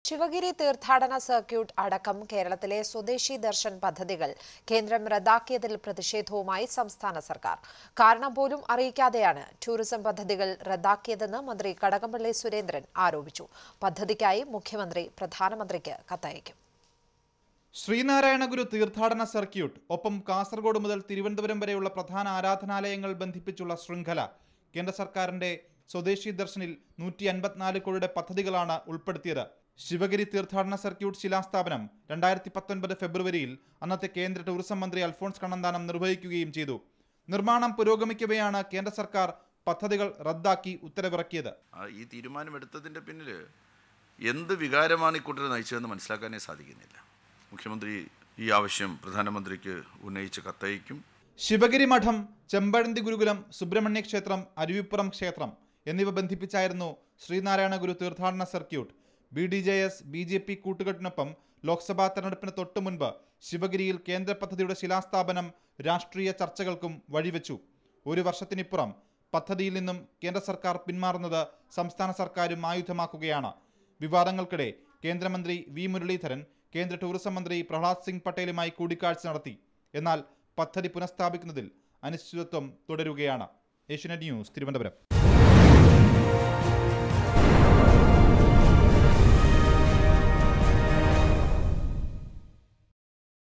ശിവഗിരി തീർത്ഥാടന സർക്യൂട്ട് അടക്കം കേരളത്തിലെ സ്വദേശി ദർശൻ പദ്ധതികൾ കേന്ദ്രം റദ്ദാക്കിയതിൽ പ്രതിഷേധവുമായി സംസ്ഥാന സർക്കാർ കാരണം പോലും അറിയിക്കാതെയാണ് ടൂറിസം പദ്ധതികൾ റദ്ദാക്കിയതെന്ന് മന്ത്രി കടകംപള്ളി സുരേന്ദ്രൻ ആരോപിച്ചു പദ്ധതിക്കായി മുഖ്യമന്ത്രി പ്രധാനമന്ത്രിക്ക് കത്തയക്കും ശ്രീനാരായണ ഗുരു തീർത്ഥാടന സർക്യൂട്ട് ഒപ്പം കാസർഗോഡ് മുതൽ തിരുവനന്തപുരം വരെയുള്ള പ്രധാന ആരാധനാലയങ്ങൾ ബന്ധിപ്പിച്ചുള്ള ശൃംഖല കേന്ദ്ര സർക്കാരിന്റെ സ്വദേശി ദർശനിൽ നൂറ്റി അൻപത്തിനാല് കോടിയുടെ പദ്ധതികളാണ് ഉൾപ്പെടുത്തിയത് ശിവഗിരി തീർത്ഥാടന സർക്യൂട്ട് ശിലാസ്ഥാപനം രണ്ടായിരത്തി പത്തൊൻപത് ഫെബ്രുവരിയിൽ അന്നത്തെ കേന്ദ്ര ടൂറിസം മന്ത്രി അൽഫോൺസ് കണ്ണന്താനം നിർവഹിക്കുകയും ചെയ്തു നിർമ്മാണം പുരോഗമിക്കവെയാണ് കേന്ദ്ര സർക്കാർ പദ്ധതികൾ റദ്ദാക്കി ഉത്തരവിറക്കിയത് ആ ഈ തീരുമാനമെടുത്തതിൻ്റെ പിന്നിൽ എന്ത് വികാരമാണ് ഈ കൂട്ടർ നയിച്ചതെന്ന് മനസ്സിലാക്കാനേ സാധിക്കുന്നില്ല മുഖ്യമന്ത്രി ഈ ആവശ്യം പ്രധാനമന്ത്രിക്ക് ഉന്നയിച്ച് കത്തയക്കും ശിവഗിരി മഠം ചെമ്പഴന്തി ഗുരുകുലം സുബ്രഹ്മണ്യ ക്ഷേത്രം അരുവിപ്പുറം ക്ഷേത്രം എന്നിവ ബന്ധിപ്പിച്ചായിരുന്നു ശ്രീനാരായണ ഗുരു തീർത്ഥാടന circuit B D J S B J P കൂട്ടുകെട്ടിനൊപ്പം Lok Sabha തെരഞ്ഞെടുപ്പിന് തൊട്ടു മുൻപ് ശിവഗിരിയിൽ കേന്ദ്ര പദ്ധതിയുടെ ശിലാസ്ഥാപനം രാഷ്ട്രീയ ചർച്ചകൾക്കും വഴിവെച്ചു ഒരു വർഷത്തിനിപ്പുറം പദ്ധതിയിൽ നിന്നും കേന്ദ്ര സർക്കാർ പിന്മാറുന്നത് സംസ്ഥാന സർക്കാരും ആയുധമാക്കുകയാണ് വിവാദങ്ങൾക്കിടെ കേന്ദ്രമന്ത്രി വി മുരളീധരൻ കേന്ദ്ര ടൂറിസം മന്ത്രി പ്രഹ്ലാദ് സിംഗ് പട്ടേലുമായി കൂടിക്കാഴ്ച നടത്തി എന്നാൽ പദ്ധതി പുനഃസ്ഥാപിക്കുന്നതിൽ അനിശ്ചിതത്വം തുടരുകയാണ് ഏഷ്യനെറ്റ് ന്യൂസ് തിരുവനന്തപുരം